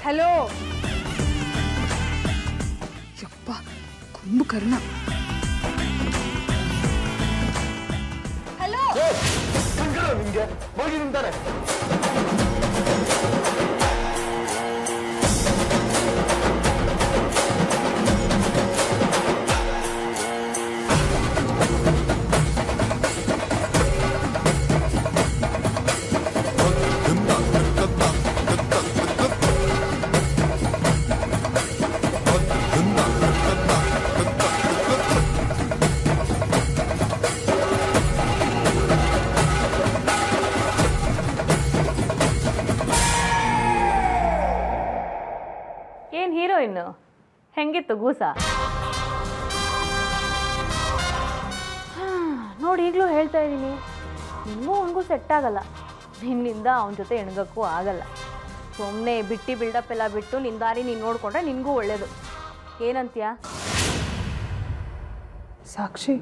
Hello ಯಪ್ಪ Kumbhakarna hello ನಿಮ್ಗೆ ಹೋಗಿ ನಿಂತಾರೆ ಏನು ಹೀರೋಯಿನ್ ಹೆಂಗಿತ್ತು ಗೂಸ ಹಾ, ನೋಡಿ ಈಗಲೂ ಹೇಳ್ತಾ ಇದ್ದೀನಿ ನಿನಗೂ ಅವನಿಗೂ ಸೆಟ್ ಆಗಲ್ಲ ನಿನ್ನಿಂದ ಅವನ ಜೊತೆ ಎಣ್ಗಕ್ಕೂ ಆಗಲ್ಲ ಸುಮ್ಮನೆ ಬಿಟ್ಟು ಬಿಲ್ಡಪ್ ಎಲ್ಲ ಬಿಟ್ಟು ನಿನ್ನ ದಾರಿ ನೀನು ನೋಡಿಕೊಂಡ್ರೆ ನಿನಗೂ ಒಳ್ಳೇದು ಏನಂತೀಯ ಸಾಕ್ಷಿ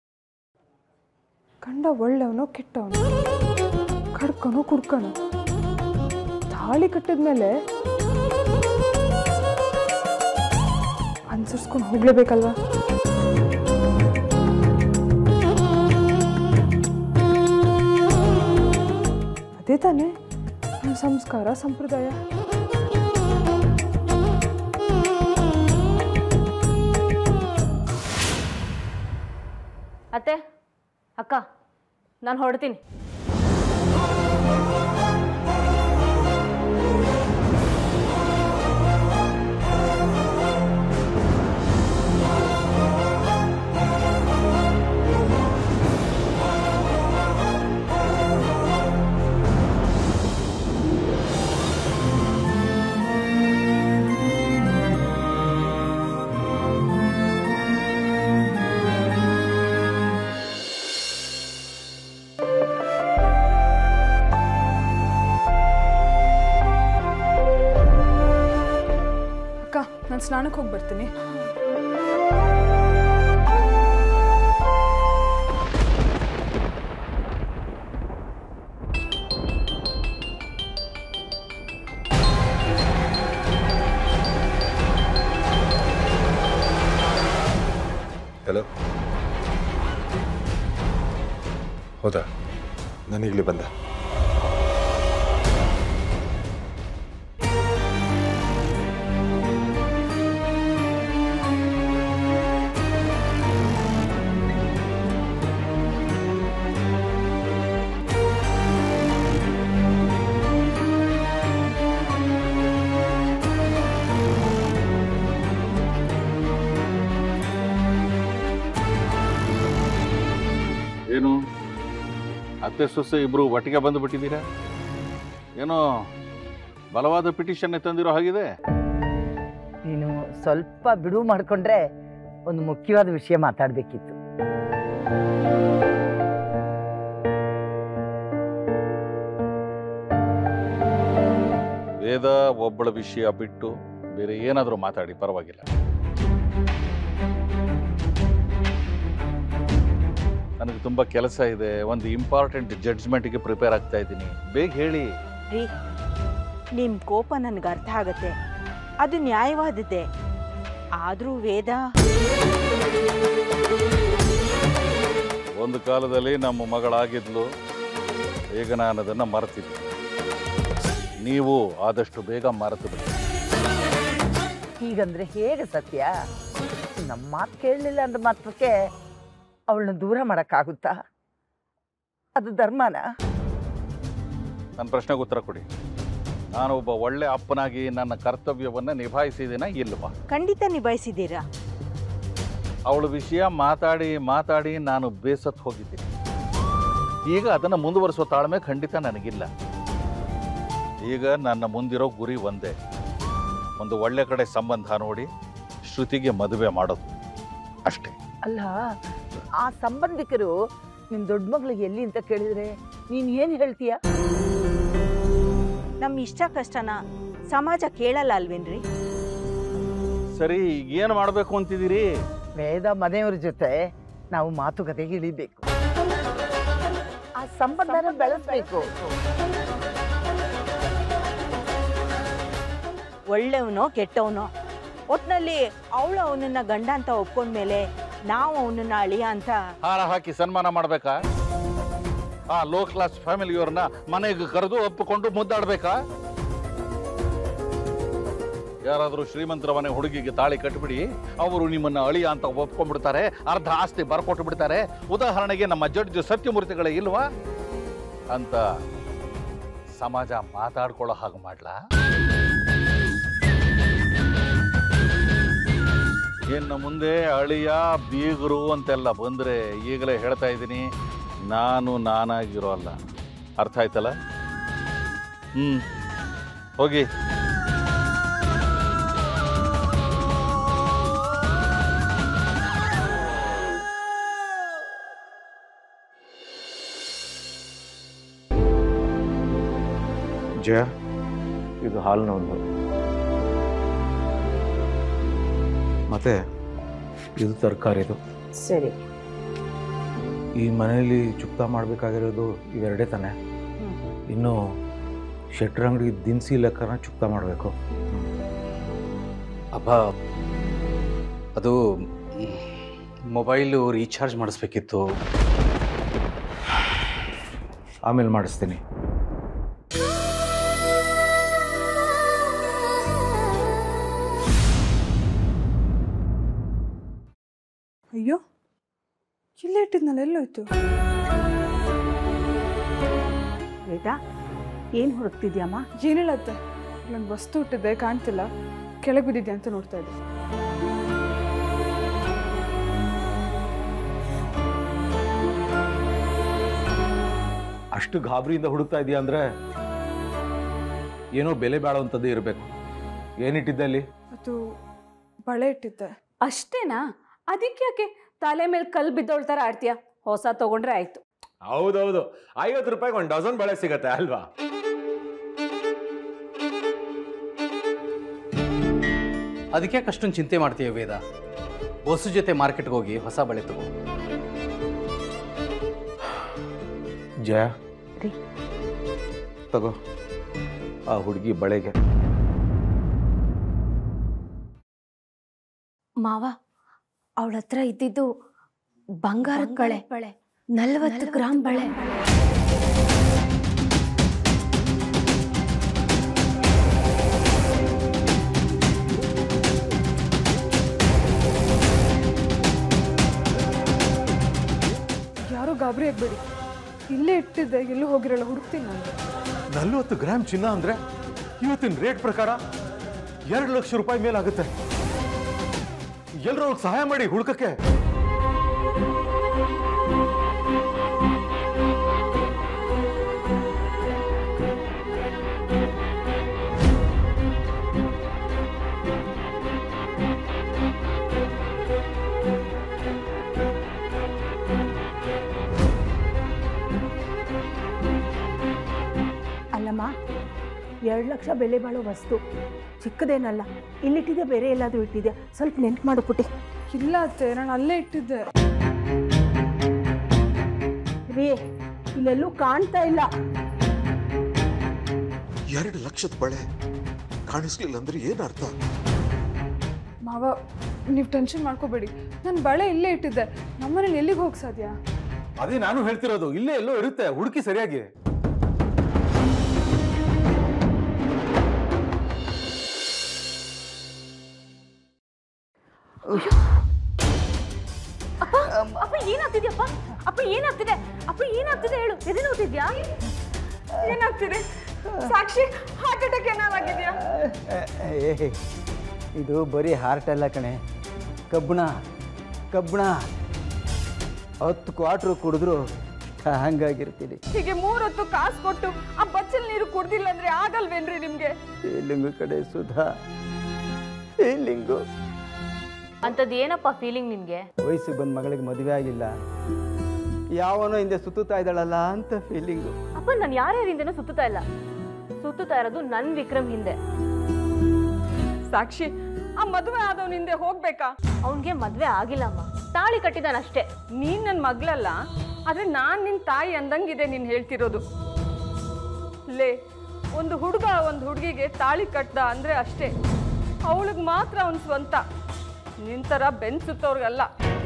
ಕಂಡ ಒಳ್ಳೆಯವನೋ ಕೆಟ್ಟವನು ಕಡ್ಕನೋ ಕುಡ್ಕನೋ ತಾಳಿ ಕಟ್ಟಿದ್ಮೇಲೆ ಅನ್ಸರ್ಸ್ಕೊಂಡು ಹೋಗ್ಲೇಬೇಕಲ್ವಾ ಅದೇ ತಾನೇ ನಮ್ಮ ಸಂಸ್ಕಾರ ಸಂಪ್ರದಾಯ ಅತ್ತೆ ಅಕ್ಕ ನಾನು ಹೊರಡ್ತೀನಿ ಅಕ್ಕ ನಾನು ಸ್ನಾನಕ್ಕೆ ಹೋಗಿ ಬರ್ತೀನಿ ಹಲೋ ಹೌದಾ ನಾನೀಗಲೇ ಬಂದ ಏನು ಅತ್ತೆ ಸೊಸೆ ಇಬ್ರು ಒಟ್ಟಿಗೆ ಬಂದು ಬಿಟ್ಟಿದ್ದೀರಾ ಏನೋ ಬಲವಾದ ಪಿಟಿಷನ್ ತಂದಿರೋ ಹಾಗಿದೆ ನೀನು ಸ್ವಲ್ಪ ಬಿಡುವು ಮಾಡಿಕೊಂಡ್ರೆ ಒಂದು ಮುಖ್ಯವಾದ ವಿಷಯ ಮಾತಾಡಬೇಕಿತ್ತು ವೇದ ಒಬ್ಬಳ ವಿಷಯ ಬಿಟ್ಟು ಬೇರೆ ಏನಾದರೂ ಮಾತಾಡಿ ಪರವಾಗಿಲ್ಲ ನನಗೆ ತುಂಬ ಕೆಲಸ ಇದೆ ಒಂದು ಇಂಪಾರ್ಟೆಂಟ್ ಜಡ್ಜ್ಮೆಂಟ್ಗೆ ಪ್ರಿಪೇರ್ ಆಗ್ತಾ ಇದ್ದೀನಿ ಬೇಗ ಹೇಳಿ ರೀ ನಿಮ್ಮ ಕೋಪ ನನಗೆ ಅರ್ಥ ಆಗತ್ತೆ ಅದು ನ್ಯಾಯವಾದದ್ದೇ ಆದರೂ ವೇದ ಒಂದು ಕಾಲದಲ್ಲಿ ನಮ್ಮ ಮಗಳಾಗಿದ್ಲು ಈಗ ನಾನು ಅದನ್ನು ಮರೆತಿದ್ದೆ ನೀವು ಆದಷ್ಟು ಬೇಗ ಮರೆತು ಬಿಡಿ ಹೀಗಂದ್ರೆ ಹೇಗೆ ಸತ್ಯ ನಮ್ಮ ಮಾತು ಕೇಳಲಿಲ್ಲ ಅಂದ ಮಾತ್ರಕ್ಕೆ ಅವಳನ್ನ ದೂರ ಮಾಡೋಕ್ಕಾಗುತ್ತಾ ಅದು ಧರ್ಮನ ನನ್ನ ಪ್ರಶ್ನೆಗೆ ಉತ್ತರ ಕೊಡಿ ನಾನು ಒಬ್ಬ ಒಳ್ಳೆ ಅಪ್ಪನಾಗಿ ನನ್ನ ಕರ್ತವ್ಯವನ್ನು ನಿಭಾಯಿಸಿದ್ದೀನ ಇಲ್ವಾ ಖಂಡಿತ ನಿಭಾಯಿಸಿದ್ದೀರಾ ಅವಳ ವಿಷಯ ಮಾತಾಡಿ ಮಾತಾಡಿ ನಾನು ಬೇಸತ್ತು ಹೋಗಿದ್ದೀನಿ ಈಗ ಅದನ್ನು ಮುಂದುವರಿಸೋ ತಾಳ್ಮೆ ಖಂಡಿತ ನನಗಿಲ್ಲ ಈಗ ನನ್ನ ಮುಂದಿರೋ ಗುರಿ ಒಂದೇ ಒಂದು ಒಳ್ಳೆ ಕಡೆ ಸಂಬಂಧ ನೋಡಿ ಶ್ರುತಿಗೆ ಮದುವೆ ಮಾಡೋದು ಅಷ್ಟೇ ಅಲ್ಲ ಆ ಸಂಬಂಧಿಕರು ನಿನ್ನ ದೊಡ್ಡ ಮಗಳಿಗೆ ಎಲ್ಲಿ ಅಂತ ಕೇಳಿದ್ರೆ ನೀನು ಏನು ಹೇಳ್ತೀಯ ನಮ್ಮ ಇಷ್ಟ ಕಷ್ಟನ ಸಮಾಜ ಕೇಳಲ್ಲ ಅಲ್ವೇನ್ರಿ ಸರಿ ಈಗ ಏನು ಮಾಡಬೇಕು ಅಂತಿದ್ದೀರಿ ವೇದ ಮನೆಯವ್ರ ಜೊತೆ ನಾವು ಮಾತುಕತೆಗೆ ಇಳಿಬೇಕು ಆ ಸಂಬಂಧನ ಬೆಳೆಸ್ಬೇಕು ಒಳ್ಳೆಯವನೋ ಕೆಟ್ಟವನೋ ಒಟ್ನಲ್ಲಿ ಅವಳು ಅವನನ್ನ ಗಂಡ ಅಂತ ಒಪ್ಕೊಂಡ್ಮೇಲೆ ನಾವು ಅವನನ್ನ ಅಳಿಯ ಅಂತ ಹಾರ ಹಾಕಿ ಸನ್ಮಾನ ಮಾಡ್ಬೇಕಾ ಆ ಲೋ ಕ್ಲಾಸ್ ಫ್ಯಾಮಿಲಿಯವ್ರನ್ನ ಮನೆಗೆ ಕರೆದು ಒಪ್ಪಿಕೊಂಡು ಮುದ್ದಾಡ್ಬೇಕಾ ಯಾರಾದರೂ ಶ್ರೀಮಂತರ ಮನೆ ಹುಡುಗಿಗೆ ತಾಳಿ ಕಟ್ಬಿಡಿ ಅವರು ನಿಮ್ಮನ್ನ ಅಳಿಯ ಅಂತ ಒಪ್ಕೊಂಡ್ಬಿಡ್ತಾರೆ ಅರ್ಧ ಆಸ್ತಿ ಬರ್ಕೊಟ್ಟು ಬಿಡ್ತಾರೆ ಉದಾಹರಣೆಗೆ ನಮ್ಮ ಜಡ್ಜ್ ಸತ್ಯಮೂರ್ತಿಗಳೇ ಇಲ್ವಾ ಅಂತ ಸಮಾಜ ಮಾತಾಡ್ಕೊಳ್ಳೋ ಹಾಗೆ ಮಾಡ್ಲಾ ಇನ್ನು ಮುಂದೆ ಅಳಿಯ ಬೀಗರು ಅಂತೆಲ್ಲ ಬಂದರೆ ಈಗಲೇ ಹೇಳ್ತಾ ಇದ್ದೀನಿ ನಾನು ನಾನಾಗಿರೋ ಅಲ್ಲ ಅರ್ಥ ಆಯ್ತಲ್ಲ ಹ್ಞೂ ಹೋಗಿ ಜಯ ಇದು ಹಾಲಿನ ಒಂದು ಮತ್ತೆ ಇದು ತರಕಾರಿದು ಸರಿ ಈ ಮನೆಯಲ್ಲಿ ಚುಕ್ತ ಮಾಡಬೇಕಾಗಿರೋದು ಇವೆರಡೇ ತಾನೆ ಇನ್ನು ಶೆಟ್ರ್ ಅಂಗಡಿ ದಿನಸಿ ಲೆಕ್ಕನ ಚುಕ್ತ ಮಾಡಬೇಕು ಅಪ್ಪ ಅದು ಮೊಬೈಲು ರೀಚಾರ್ಜ್ ಮಾಡಿಸ್ಬೇಕಿತ್ತು ಆಮೇಲೆ ಮಾಡಿಸ್ತೀನಿ ಅಯ್ಯೋ ಇಲ್ಲೇ ಇಟ್ಟಿದ್ನಲ್ಲ ಎಲ್ಲೋಯ್ತು ವೇದ ಏನು ಹುಡುಕ್ತಿದ್ಯಮ್ಮ ಏನು ಹೇಳತ್ತೆ ಇಲ್ಲೊಂದು ವಸ್ತು ಇಟ್ಟಿದ್ದೆ ಕಾಣ್ತಿಲ್ಲ ಕೆಳಗೆ ಬಿದ್ದಿದೆ ಅಂತ ನೋಡ್ತಾ ಇದ್ದೆ ಅಷ್ಟು ಗಾಬರಿಯಿಂದ ಹುಡುಕ್ತಾ ಇದೆಯಾ ಅಂದರೆ ಏನೋ ಬೆಲೆ ಬಾಳುವಂಥದ್ದು ಇರಬೇಕು ಏನಿಟ್ಟಿದ್ದೆ ಅಲ್ಲಿ ಅದು ಬಳೆ ಇಟ್ಟಿದ್ದೆ ಅಷ್ಟೇನಾ ಅದಕ್ಕೆ ಯಾಕೆ ತಲೆ ಮೇಲೆ ಕಲ್ಲು ಬಿದ್ದೋಳ್ ಥರ ಆಡ್ತೀಯ ಹೊಸ ತಗೊಂಡ್ರೆ ಆಯ್ತು ಹೌದೌದು ಐವತ್ತು ರೂಪಾಯಿಗೆ ಒಂದು ಡಜನ್ ಬಳೆ ಸಿಗತ್ತೆ ಅಲ್ವಾ ಅದಕ್ಕೆ ಅಷ್ಟೊಂದು ಚಿಂತೆ ಮಾಡ್ತೀಯ ವೇದ ಬಸ್ಸು ಜೊತೆ ಮಾರ್ಕೆಟ್ಗೆ ಹೋಗಿ ಹೊಸ ಬಳೆ ತಗೋ ಜಯ ರೀ. ತಗೋ ಆ ಹುಡುಗಿ ಬಳೆಗೆ ಮಾವ ಅವಳ ಹತ್ರ ಇದ್ದಿದ್ದು ಬಂಗಾರದ ಬಳೆ ಬಳೆ ನಲ್ವತ್ತು ಗ್ರಾಮ್ ಬಳೆ ಯಾರೂ ಗಾಬರಿ ಆಗ್ಬೇಡಿ ಇಲ್ಲೇ ಇಟ್ಟಿದ್ದೆ ಎಲ್ಲೂ ಹೋಗಿರಲ್ಲ ಹುಡುಕ್ತೀನಿ ನಾನು ನಲ್ವತ್ತು ಗ್ರಾಮ್ ಚಿನ್ನ ಅಂದ್ರೆ ಇವತ್ತಿನ ರೇಟ್ ಪ್ರಕಾರ ಎರಡು ಲಕ್ಷ ರೂಪಾಯಿ ಮೇಲಾಗುತ್ತೆ ಎಲ್ಲರೂ ಅವ್ರಿಗೆ ಸಹಾಯ ಮಾಡಿ ಹುಡುಕಕ್ಕೆ ಅಲ್ಲಮ್ಮ ಎರಡು ಲಕ್ಷ ಬೆಲೆ ಬಾಳೋ ವಸ್ತು ಚಿಕ್ಕದೇನಲ್ಲ ಇಲ್ಲಿಟ್ಟಿದೆ ಬೇರೆ ಎಲ್ಲಾದರೂ ಇಟ್ಟಿದೆ ಸ್ವಲ್ಪ ನೆನ್ಪು ಮಾಡು ಪುಟ್ಟಿ ಇಲ್ಲ ಅತ್ತೆ ನಾನು ಅಲ್ಲೇ ಇಟ್ಟಿದ್ದೆ ರೀ ಇಲ್ಲೆಲ್ಲೂ ಕಾಣ್ತಾ ಇಲ್ಲ ಎರಡು ಲಕ್ಷದ ಬಳೆ ಕಾಣಿಸ್ಲಿಲ್ಲ ಅಂದ್ರೆ ಏನರ್ಥ ಮಾವ ನೀವು ಟೆನ್ಷನ್ ಮಾಡ್ಕೋಬೇಡಿ ನಾನು ಬಳೆ ಇಲ್ಲೇ ಇಟ್ಟಿದ್ದೆ ನಮ್ಮನೇಲಿ ಎಲ್ಲಿಗೆ ಹೋಗಿ ಸಾಧ್ಯ ಅದೇ ನಾನು ಹೇಳ್ತಿರೋದು ಇಲ್ಲೇ ಎಲ್ಲೋ ಇರುತ್ತೆ ಹುಡುಕಿ ಸರಿಯಾಗಿ ಅಪ್ಪ ಏನಾಗ್ತಿದ್ಯಪ್ಪ ಅಪ್ಪ ಏನಾಗ್ತಿದೆ ಅಪ್ಪ ಏನಾಗ್ತಿದೆ ಹೇಳು ಎದೆ ನೋಡ್ತಿದ್ಯಾ ಏನಾಗ್ತಿದೆ ಸಾಕ್ಷಿ ಹಾರ್ಟ್ ಅಟ್ಯಾಕ್ ಏನಾಗಿದೆಯಾ ಏ ಇದು ಬರೀ ಹಾರ್ಟ್ ಅಲ್ಲ ಕಣೆ ಕಬ್ಬಣ ಕಬ್ಬಣ ಹತ್ತು ಕ್ವಾಟ್ರು ಕುಡಿದ್ರು ಹಂಗಾಗಿರ್ತೀನಿ ಹೀಗೆ ಮೂರೊತ್ತು ಕಾಸು ಕೊಟ್ಟು ಆ ಬಚ್ಚಲ್ ನೀರು ಕುಡ್ದಿಲ್ಲ ಅಂದ್ರೆ ಆಗಲ್ವೇನ್ರಿ ನಿಮ್ಗೆ ಫೀಲಿಂಗು ಕಡೆ ಸುಧಾ ಫೀಲಿಂಗು ಅಂಥದ್ದು ಏನಪ್ಪ ಫೀಲಿಂಗ್ ನಿನಗೆ ವಯಸ್ಸಿಗೆ ಬಂದ ಮಗಳಿಗೆ ಮದುವೆ ಆಗಿಲ್ಲ ಯಾವನೋ ಹಿಂದೆ ಸುತ್ತುತ್ತಾ ಇದ್ದಾಳಲ್ಲ ಅಂತ ಫೀಲಿಂಗು ಅಪ್ಪ ನಾನು ಯಾರ್ಯಾರಿಂದನೂ ಸುತ್ತುತ್ತಾ ಇಲ್ಲ ಸುತ್ತುತ್ತಾ ಇರೋದು ನನ್ನ ವಿಕ್ರಮ್ ಹಿಂದೆ ಸಾಕ್ಷಿ ಆ ಮದುವೆ ಆದವನ ಹಿಂದೆ ಹೋಗ್ಬೇಕಾ ಅವನಿಗೆ ಮದುವೆ ಆಗಿಲ್ಲಮ್ಮ ತಾಳಿ ಕಟ್ಟಿದಾನಷ್ಟೇ ನೀನ್ ನನ್ನ ಮಗಳಲ್ಲ ಆದ್ರೆ ನಾನ್ ನಿನ್ ತಾಯಿ ಅಂದಂಗಿದೆ ನೀನ್ ಹೇಳ್ತಿರೋದು ಲೇ ಒಂದು ಹುಡುಗ ಒಂದು ಹುಡುಗಿಗೆ ತಾಳಿ ಕಟ್ದ ಅಂದರೆ ಅಷ್ಟೇ ಅವಳಿಗೆ ಮಾತ್ರ ಅವನ ಸ್ವಂತ ನಿಂತರ ಬೆನ್ ಸುತ್ತವ್ರಿಗಲ್ಲ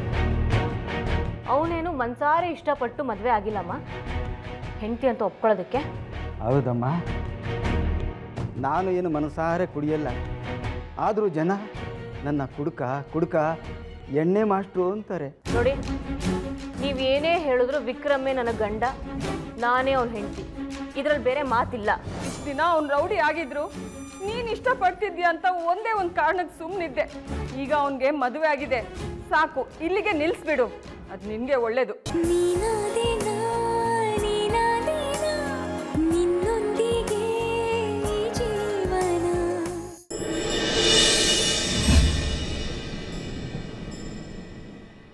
ಅವನೇನು ಮನ್ಸಾರೆ ಇಷ್ಟಪಟ್ಟು ಮದುವೆ ಆಗಿಲ್ಲಮ್ಮ ಹೆಂಡತಿ ಅಂತ ಒಪ್ಕೊಳ್ಳೋದಕ್ಕೆ ಹೌದಮ್ಮ ನಾನು ಏನು ಮನಸಾರೆ ಕುಡಿಯಲ್ಲ ಆದರೂ ಜನ ನನ್ನ ಕುಡುಕ ಕುಡುಕ ಎಣ್ಣೆ ಮಾಸ್ಟ್ರು ಅಂತಾರೆ ನೋಡಿ ನೀವೇನೇ ಹೇಳಿದ್ರು ವಿಕ್ರಮೇ ನನ್ನ ಗಂಡ ನಾನೇ ಅವನ ಹೆಂಡತಿ ಇದರಲ್ಲಿ ಬೇರೆ ಮಾತಿಲ್ಲ ಇಷ್ಟು ದಿನ ಅವ್ನು ರೌಡಿ ಆಗಿದ್ರು ನೀನು ಇಷ್ಟಪಡ್ತಿದ್ಯಾ ಅಂತ ಒಂದೇ ಒಂದು ಕಾರಣಕ್ಕೆ ಸುಮ್ಮನಿದ್ದೆ ಈಗ ಅವನಿಗೆ ಮದುವೆ ಆಗಿದೆ ಸಾಕು ಇಲ್ಲಿಗೆ ನಿಲ್ಲಿಸ್ಬಿಡು ಅದು ನಿನಗೆ ಒಳ್ಳೇದು ನೀನಾದೆ